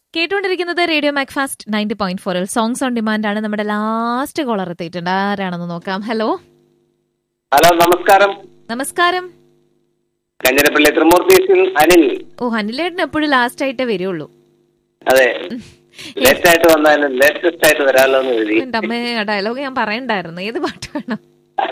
കേട്ടുകൊണ്ടിരിക്കുന്നത് radio Macfast ninety point ഫോറിൽ songs on demand ആണ് നമ്മുടെ ലാസ്റ്റ് കോളർ എത്തിയിട്ടുണ്ട് ആരാണെന്ന് നോക്കാം ഹലോ ഹലോ നമസ്കാരം നമസ്കാരം കഞ്ഞിരപ്പള്ളി ത്രിമൂർത്തീസിൽ അനിൽ ഓ ഹനിലേട്ടൻ എപ്പോഴും ലാസ്റ്റ് ആയിട്ടേ വരുള്ളൂ അതെ ലേറ്റ് ആയിട്ട് വന്നാലും ലേറ്റസ്റ്റ് ആയിട്ട് വരാമല്ലോ എന്ന് എഴുതി എന്റെ അമ്മ ഡയലോഗ് ഞാൻ പറയണ്ടായിരുന്നു ഏത് പാട്ട് വേണം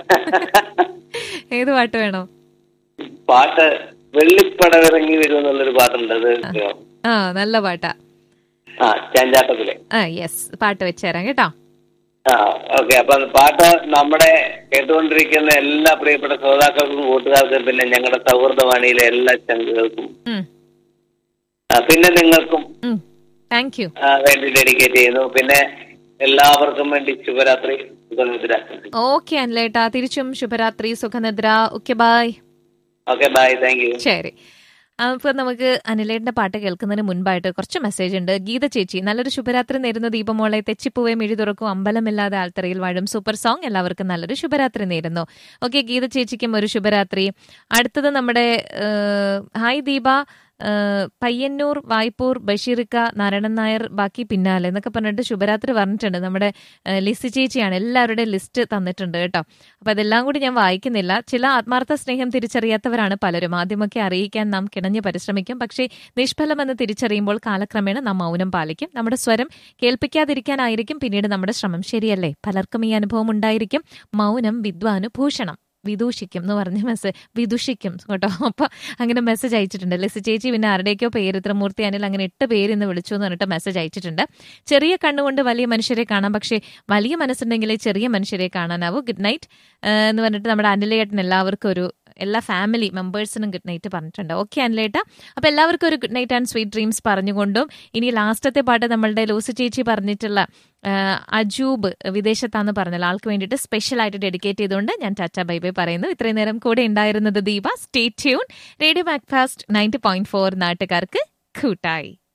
ഏത് പാട്ട് വേണോ പാട്ട് വെള്ളിപ്പടം ഇറങ്ങി വരും എന്നുള്ളൊരു പാട്ടുണ്ട് അത് ആ നല്ല പാട്ടാ ആ ചാഞ്ചാട്ടത്തിലെ ആ യെസ് പാട്ട് വെച്ചുതരാം കേട്ടോ ആ ഓക്കെ അപ്പൊ പാട്ട് നമ്മുടെ കേട്ടുകൊണ്ടിരിക്കുന്ന എല്ലാ പ്രിയപ്പെട്ട ശ്രോതാക്കൾക്കും കൂട്ടുകാർക്കും പിന്നെ ഞങ്ങളുടെ സൗഹൃദവാണിയിലെ എല്ലാ ചങ്കുകൾക്കും ആ, പിന്നെ നിങ്ങൾക്കും താങ്ക് യു ആ, വേണ്ടി ഡെഡിക്കേറ്റ് ചെയ്യുന്നു പിന്നെ എല്ലാവർക്കും വേണ്ടി ശുഭരാത്രി സുഖനിദ്ര ഓക്കെ അനിലേട്ടാ തിരിച്ചും ശുഭരാത്രി സുഖനിദ്ര okay bye okay bye thank you ശരി അപ്പൊ നമുക്ക് അനിലേട്ടന്റെ പാട്ട് കേൾക്കുന്നതിന് മുൻപായിട്ട് കുറച്ച് മെസ്സേജ് ഉണ്ട് ഗീത ചേച്ചി നല്ലൊരു ശുഭരാത്രി നേരുന്നു ദീപമോളെ തെച്ചിപ്പൂവെ മിഴി തുറക്കും അമ്പലമില്ലാതെ ആൾത്തറയിൽ വാഴും സൂപ്പർ സോങ് എല്ലാവർക്കും നല്ലൊരു ശുഭരാത്രി നേരുന്നു ഓക്കെ ഗീത ചേച്ചിക്കും ഒരു ശുഭരാത്രി അടുത്തത് നമ്മുടെ ഏഹ്, ഹായ് ദീപ ഏഹ്, പയ്യന്നൂർ വായ്പൂർ ബഷീറിക്ക നാരായണൻ നായർ ബാക്കി പിന്നാലെ എന്നൊക്കെ പറഞ്ഞിട്ട് ശുഭരാത്രി പറഞ്ഞിട്ടുണ്ട് നമ്മുടെ ഏഹ്, ലിസി ചേച്ചിയാണ് എല്ലാവരുടെയും ലിസ്റ്റ് തന്നിട്ടുണ്ട് കേട്ടോ അപ്പൊ അതെല്ലാം കൂടി ഞാൻ വായിക്കുന്നില്ല ചില ആത്മാർത്ഥ സ്നേഹം തിരിച്ചറിയാത്തവരാണ് പലരും ആദ്യമൊക്കെ അറിയിക്കാൻ നാം കിണഞ്ഞു പരിശ്രമിക്കും പക്ഷേ നിഷ്ഫലമെന്ന് തിരിച്ചറിയുമ്പോൾ കാലക്രമേണ നാം മൗനം പാലിക്കും നമ്മുടെ സ്വരം കേൾപ്പിക്കാതിരിക്കാനായിരിക്കും പിന്നീട് നമ്മുടെ ശ്രമം ശരിയല്ലേ പലർക്കും ഈ അനുഭവം ഉണ്ടായിരിക്കും മൗനം വിദ്വാന് ഭൂഷണം വിദൂഷിക്കും എന്ന് പറഞ്ഞ മെസ്സേജ് വിദുഷിക്കും കേട്ടോ അപ്പൊ അങ്ങനെ മെസ്സേജ് അയച്ചിട്ടുണ്ട് ലെസ് ചേച്ചി പിന്നെ ആരുടെയൊക്കെയോ പേര് ത്രിമൂർത്തി അനിൽ അങ്ങനെ എട്ട് പേര് ഇന്ന് വിളിച്ചു എന്ന് പറഞ്ഞിട്ട് മെസ്സേജ് അയച്ചിട്ടുണ്ട് ചെറിയ കണ്ണുകൊണ്ട് വലിയ മനുഷ്യരെ കാണാം പക്ഷേ വലിയ മനസ്സുണ്ടെങ്കിലേ ചെറിയ മനുഷ്യരെ കാണാനാവൂ ഗുഡ് നൈറ്റ് എന്ന് പറഞ്ഞിട്ട് നമ്മുടെ അനിലേട്ടൻ എല്ലാവർക്കും ഒരു എല്ലാ ഫാമിലി മെമ്പേഴ്സിനും ഗുഡ് നൈറ്റ് പറഞ്ഞിട്ടുണ്ട് ഓക്കെ അനിലേട്ട അപ്പൊ എല്ലാവർക്കും ഒരു good night and sweet dreams പറഞ്ഞുകൊണ്ടും ഇനി ലാസ്റ്റത്തെ പാട്ട് നമ്മളുടെ ലൂസി ചേച്ചി പറഞ്ഞിട്ടുള്ള ആ, അജൂബ് വിദേശത്താന്ന് പറഞ്ഞല്ലോ ആൾക്ക് വേണ്ടിയിട്ട് സ്പെഷ്യൽ ആയിട്ട് ഡെഡിക്കേറ്റ് ചെയ്തുകൊണ്ട് ഞാൻ ടാറ്റ ബൈ ബൈ പറയുന്നു ഇത്രയും നേരം കൂടെ ഉണ്ടായിരുന്നത് Deepa stay tune radio Macfast ninety point four നാട്ടുകാർക്ക് കൂട്ടായി